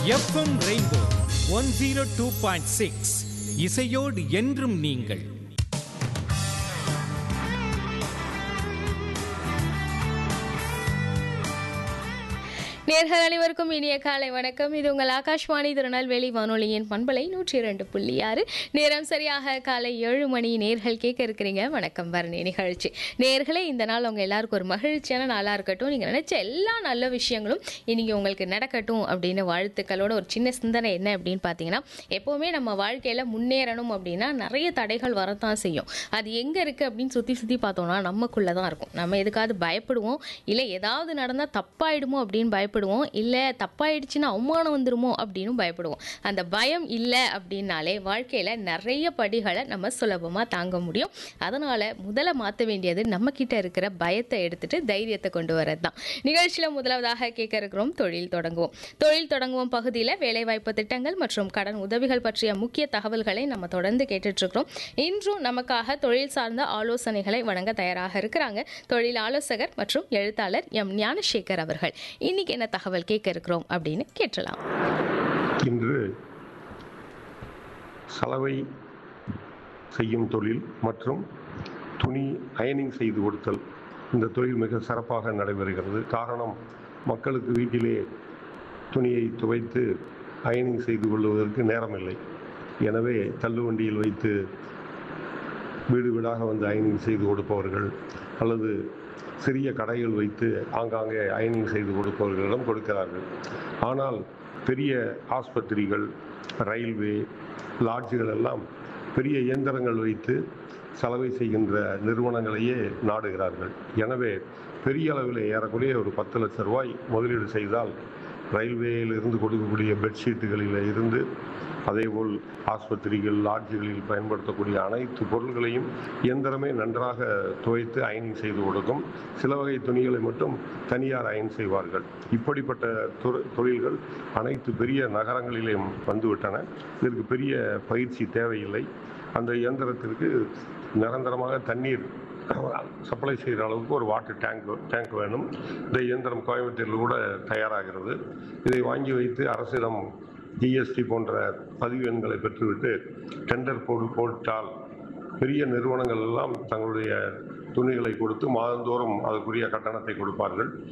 FM rainbow one zero two point six இசையோடு என்றும் நீங்கள் நேர்கள் அனைவருக்கும் இனிய காலை வணக்கம் இது உங்கள் ஆகாஷ்வாணி திருநெல்வேலி வானொலியின் பண்பலை நூற்றி இரண்டு புள்ளி ஆறு நேரம் சரியாக காலை ஏழு மணி நேர்கள் கேட்க இருக்கிறீங்க வணக்கம் வரணி நிகழ்ச்சி நேர்களே இந்த நாள் உங்கள் எல்லாருக்கும் ஒரு மகிழ்ச்சியான நாளாக இருக்கட்டும் நீங்கள் நினைச்ச எல்லா நல்ல விஷயங்களும் இன்னைக்கு உங்களுக்கு நடக்கட்டும் அப்படின்னு வாழ்த்துக்களோட ஒரு சின்ன சிந்தனை என்ன அப்படின்னு பார்த்தீங்கன்னா எப்போவுமே நம்ம வாழ்க்கையில் முன்னேறணும் அப்படின்னா நிறைய தடைகள் வரத்தான் செய்யும் அது எங்கே இருக்குது அப்படின்னு சுற்றி சுற்றி பார்த்தோம்னா நமக்குள்ளே தான் இருக்கும் நம்ம எதுக்காவது பயப்படுவோம் இல்லை ஏதாவது நடந்தால் தப்பாயிடுமோ அப்படின்னு பயப்படுவோம் இல்லை தப்பாயிடுச்சுன்னா அவமானம் வந்துருமோ அப்படின்னு பயப்படுவோம் அந்த பயம் இல்லை அப்படின்னாலே வாழ்க்கையில் நிறைய படிகளை நம்ம சுலபமாக தாங்க முடியும் அதனால் முதல்ல மாற்ற வேண்டியது நம்ம கிட்ட இருக்கிற பயத்தை எடுத்துட்டு தைரியத்தை கொண்டு வரது தான் நிகழ்ச்சியில் முதலாவதாக கேட்க இருக்கிறோம் தொழில் தொடங்குவோம் தொழில் தொடங்குவோம் பகுதியில் வேலைவாய்ப்பு திட்டங்கள் மற்றும் கடன் உதவிகள் பற்றிய முக்கிய தகவல்களை நம்ம தொடர்ந்து கேட்டுட்டு இருக்கிறோம் இன்றும் நமக்காக தொழில் சார்ந்த ஆலோசனைகளை வழங்க தயாராக இருக்கிறாங்க தொழில் ஆலோசகர் மற்றும் எழுத்தாளர் எம் ஞானசேகர் அவர்கள் இன்னைக்கு என்ன தகவல் கேட்க இருக்கிறோம் அப்படின்னு கேட்டலாம் இன்று சலவை செய்யும் தொழில் மற்றும் துணி அயனிங் செய்து கொடுத்தல் இந்த தொழில் மிக சிறப்பாக நடைபெறுகிறது காரணம் மக்களுக்கு வீட்டிலே துணியை துவைத்து அயனிங் செய்து கொள்வதற்கு நேரமில்லை எனவே தள்ளுவண்டியில் வைத்து வீடு வீடாக வந்து அயனிங் செய்து கொடுப்பவர்கள் அல்லது சிறிய கடைகள் வைத்து ஆங்காங்கே அயனிங் செய்து கொடுப்பவர்களிடம் கொடுக்கிறார்கள் ஆனால் பெரிய ஆஸ்பத்திரிகள் ரயில்வே லாட்ஜுகள் எல்லாம் பெரிய இயந்திரங்கள் வைத்து சலவை செய்கின்ற நிறுவனங்களையே நாடுகிறார்கள் எனவே பெரிய அளவில் ஏறக்குறைய ஒரு பத்து லட்ச ரூபாய் முதலீடு செய்தால் ரயில்வேயில் இருந்து கொடுக்கக்கூடிய பெட்ஷீட்டுகளில் இருந்து அதேபோல் ஆஸ்பத்திரிகள் லாட்ஜுகளில் பயன்படுத்தக்கூடிய அனைத்து பொருள்களையும் இயந்திரமே நன்றாக துவைத்து அயனிங் செய்து கொடுக்கும் சில வகை துணிகளை மட்டும் தனியார் அயன் செய்வார்கள் இப்படிப்பட்ட தொ- தொழில்கள் அனைத்து பெரிய நகரங்களிலும் வந்துவிட்டன இதற்கு பெரிய பயிற்சி தேவையில்லை அந்த இயந்திரத்திற்கு நிரந்தரமாக தண்ணீர் சப்ளை செய்கிற அளவுக்கு ஒரு வாட்டர் டேங்க் டேங்க் வேணும் இந்த இயந்திரம் கோயம்புத்தூரில் கூட தயாராகிறது இதை வாங்கி வைத்து அரசிடம் ஜிஎஸ்டி போன்ற பதிவு எண்களை பெற்றுவிட்டு டெண்டர் போடு போட்டால் பெரிய நிறுவனங்கள் எல்லாம் தங்களுடைய துணிகளை கொடுத்து மாதந்தோறும் அதற்குரிய கட்டணத்தை கொடுப்பார்கள்